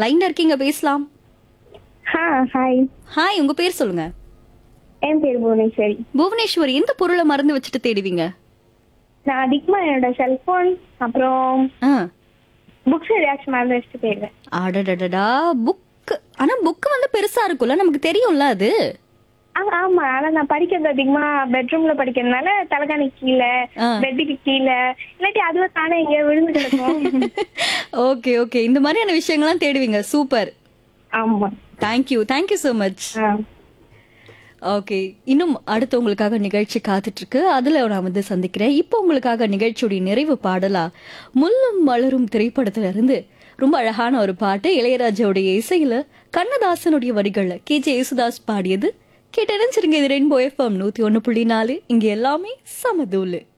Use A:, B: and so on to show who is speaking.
A: லைன்ல இருக்கீங்க பேசலாம்
B: ஹா ஹாய்
A: ஹாய் உங்க பேர் சொல்லுங்க
B: என் பேர் புவனேஸ்வரி
A: புவனேஸ்வரி எந்த பொருளை மறந்து வச்சுட்டு தேடுவீங்க
B: நான் அதிகமா என்னோட செல்போன் அப்புறம்
A: ஆ
B: புக்ஸ் எதாச்சும் மறந்து வச்சுட்டு போயிடுவேன்
A: அடடடடா புக் ஆனா புக் வந்து பெருசா இருக்கும்ல நமக்கு தெரியும்ல அது
B: ஆ, ஆமா ஆனா நான் படிக்கிறது அதிகமா பெட்ரூம்ல படிக்கிறதுனால தலைகாணி கீழே
A: ஆ.
B: பெட்டுக்கு கீழே இல்லாட்டி அதுவே தானே எங்கேயோ விழுந்து கிடக்கும்
A: ஓகே ஓகே இந்த மாதிரியான விஷயங்கள்லாம் தேடுவீங்க சூப்பர்
B: ஆமா
A: thank you thank you so much
B: ah.
A: Okay இன்னும் அடுத்து உங்களுக்காக நிகழ்ச்சி காத்துட்டு இருக்கு அதுல நான் வந்து சந்திக்கிறேன் இப்போ உங்களுக்காக நிகழ்ச்சியுடைய நிறைவு பாடலா முள்ளும் மலரும் திரைப்படத்துல இருந்து ரொம்ப அழகான ஒரு பாட்டு இளையராஜாவுடைய இசையில கண்ணதாசனுடைய வரிகள்ல கே ஜே யேசுதாஸ் பாடியது கேட்டு இது ரெயின்போ எஃப்எம் நூத்தி ஒன்னு புள்ளி நாலு இங்க எல்லாமே சமதூலு